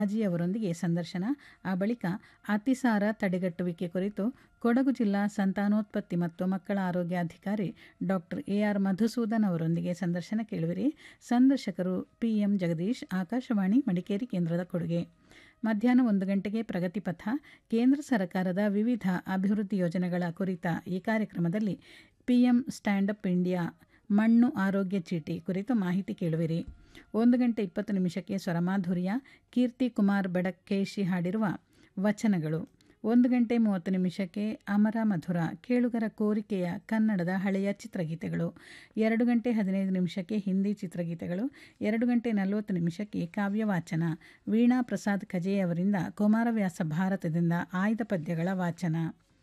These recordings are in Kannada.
ಅಜಿ ಅವರೊಂದಿಗೆ ಸಂದರ್ಶನ ಆ ಬಳಿಕ ಅತಿಸಾರ ತಡೆಗಟ್ಟುವಿಕೆ ಕುರಿತು ಕೊಡಗು ಜಿಲ್ಲಾ ಸಂತಾನೋತ್ಪತ್ತಿ ಮತ್ತು ಮಕ್ಕಳ ಆರೋಗ್ಯ ಅಧಿಕಾರಿ ಡಾಕ್ಟರ್ ಎ ಆರ್ ಮಧುಸೂದನ್ ಅವರೊಂದಿಗೆ ಸಂದರ್ಶನ ಕೇಳುವಿರಿ ಸಂದರ್ಶಕರು ಪಿ ಎಂ ಜಗದೀಶ್ ಆಕಾಶವಾಣಿ ಮಡಿಕೇರಿ ಕೇಂದ್ರದ ಕೊಡುಗೆ ಮಧ್ಯಾಹ್ನ ಒಂದು ಗಂಟೆಗೆ ಪ್ರಗತಿಪಥ ಕೇಂದ್ರ ಸರ್ಕಾರದ ವಿವಿಧ ಅಭಿವೃದ್ಧಿ ಯೋಜನೆಗಳ ಕುರಿತ ಈ ಕಾರ್ಯಕ್ರಮದಲ್ಲಿ ಪಿಎಂ ಸ್ಟ್ಯಾಂಡಪ್ ಇಂಡಿಯಾ ಮಣ್ಣು ಆರೋಗ್ಯ ಚೀಟಿ ಕುರಿತು ಮಾಹಿತಿ ಕೇಳುವಿರಿ ಒಂದು ಗಂಟೆ ಇಪ್ಪತ್ತು ನಿಮಿಷಕ್ಕೆ ಸ್ವರಮಾಧುರ್ಯ ಕೀರ್ತಿ ಕುಮಾರ್ ಬೆಡಕ್ಕೇಶಿ ಹಾಡಿರುವ ವಚನಗಳು ಒಂದು ಗಂಟೆ ಮೂವತ್ತು ನಿಮಿಷಕ್ಕೆ ಅಮರ ಮಧುರ ಕೇಳುಗರ ಕೋರಿಕೆಯ ಕನ್ನಡದ ಹಳೆಯ ಚಿತ್ರಗೀತೆಗಳು ಎರಡು ಗಂಟೆ ಹದಿನೈದು ನಿಮಿಷಕ್ಕೆ ಹಿಂದಿ ಚಿತ್ರಗೀತೆಗಳು ಎರಡು ಗಂಟೆ ನಲವತ್ತು ನಿಮಿಷಕ್ಕೆ ಕಾವ್ಯವಾಚನ ವೀಣಾ ಪ್ರಸಾದ್ ಖಜೆ ಅವರಿಂದ ಕುಮಾರವ್ಯಾಸ ಭಾರತದಿಂದ ಆಯ್ದ ಪದ್ಯಗಳ ವಾಚನ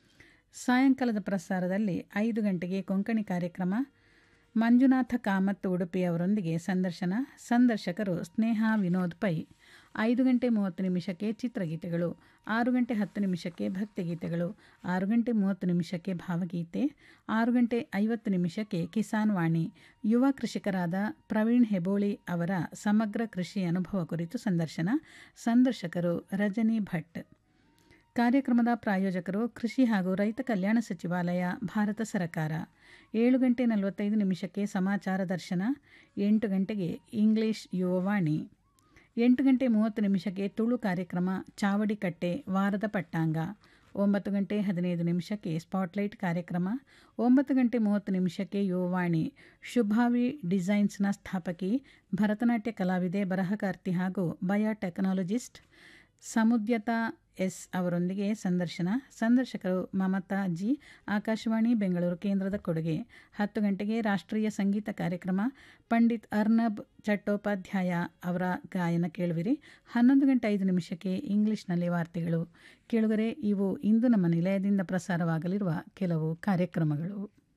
ಸಾಯಂಕಾಲದ ಪ್ರಸಾರದಲ್ಲಿ ಐದು ಗಂಟೆಗೆ ಕೊಂಕಣಿ ಕಾರ್ಯಕ್ರಮ ಮಂಜುನಾಥ ಕಾಮತ್ ಉಡುಪಿ ಅವರೊಂದಿಗೆ ಸಂದರ್ಶನ ಸಂದರ್ಶಕರು ಸ್ನೇಹ ವಿನೋದ್ ಪೈ ಐದು ಗಂಟೆ ಮೂವತ್ತು ನಿಮಿಷಕ್ಕೆ ಚಿತ್ರಗೀತೆಗಳು ಆರು ಗಂಟೆ ಹತ್ತು ನಿಮಿಷಕ್ಕೆ ಭಕ್ತಿಗೀತೆಗಳು ಆರು ಗಂಟೆ ಮೂವತ್ತು ನಿಮಿಷಕ್ಕೆ ಭಾವಗೀತೆ ಆರು ಗಂಟೆ ಐವತ್ತು ನಿಮಿಷಕ್ಕೆ ಕಿಸಾನ್ ವಾಣಿ ಯುವ ಕೃಷಿಕರಾದ ಪ್ರವೀಣ್ ಹೆಬೋಳಿ ಅವರ ಸಮಗ್ರ ಕೃಷಿ ಅನುಭವ ಕುರಿತು ಸಂದರ್ಶನ ಸಂದರ್ಶಕರು ರಜನಿ ಭಟ್ ಕಾರ್ಯಕ್ರಮದ ಪ್ರಾಯೋಜಕರು ಕೃಷಿ ಹಾಗೂ ರೈತ ಕಲ್ಯಾಣ ಸಚಿವಾಲಯ ಭಾರತ ಸರ್ಕಾರ ಏಳು ಗಂಟೆ ನಲವತ್ತೈದು ನಿಮಿಷಕ್ಕೆ ಸಮಾಚಾರ ದರ್ಶನ ಎಂಟು ಗಂಟೆಗೆ ಇಂಗ್ಲಿಷ್ ಯುವವಾಣಿ ಎಂಟು ಗಂಟೆ ಮೂವತ್ತು ನಿಮಿಷಕ್ಕೆ ತುಳು ಕಾರ್ಯಕ್ರಮ ಚಾವಡಿ ಕಟ್ಟೆ ವಾರದ ಪಟ್ಟಾಂಗ ಒಂಬತ್ತು ಗಂಟೆ ಹದಿನೈದು ನಿಮಿಷಕ್ಕೆ ಸ್ಪಾಟ್ಲೈಟ್ ಕಾರ್ಯಕ್ರಮ ಒಂಬತ್ತು ಗಂಟೆ ಮೂವತ್ತು ನಿಮಿಷಕ್ಕೆ ಯುವವಾಣಿ ಶುಭಾವಿ ಡಿಸೈನ್ಸ್ನ ಸ್ಥಾಪಕಿ ಭರತನಾಟ್ಯ ಕಲಾವಿದೆ ಬರಹಕಾರ್ತಿ ಹಾಗೂ ಬಯೋಟೆಕ್ನಾಲಜಿಸ್ಟ್ ಸಮುದ್ಯತಾ ಎಸ್ ಅವರೊಂದಿಗೆ ಸಂದರ್ಶನ ಸಂದರ್ಶಕರು ಮಮತಾ ಜಿ ಆಕಾಶವಾಣಿ ಬೆಂಗಳೂರು ಕೇಂದ್ರದ ಕೊಡುಗೆ ಹತ್ತು ಗಂಟೆಗೆ ರಾಷ್ಟ್ರೀಯ ಸಂಗೀತ ಕಾರ್ಯಕ್ರಮ ಪಂಡಿತ್ ಅರ್ನಬ್ ಚಟ್ಟೋಪಾಧ್ಯಾಯ ಅವರ ಗಾಯನ ಕೇಳುವಿರಿ ಹನ್ನೊಂದು ಗಂಟೆ ಐದು ನಿಮಿಷಕ್ಕೆ ಇಂಗ್ಲಿಷ್ನಲ್ಲಿ ವಾರ್ತೆಗಳು ಕೇಳುಗರೆ ಇವು ಇಂದು ನಮ್ಮ ನಿಲಯದಿಂದ ಪ್ರಸಾರವಾಗಲಿರುವ ಕೆಲವು ಕಾರ್ಯಕ್ರಮಗಳು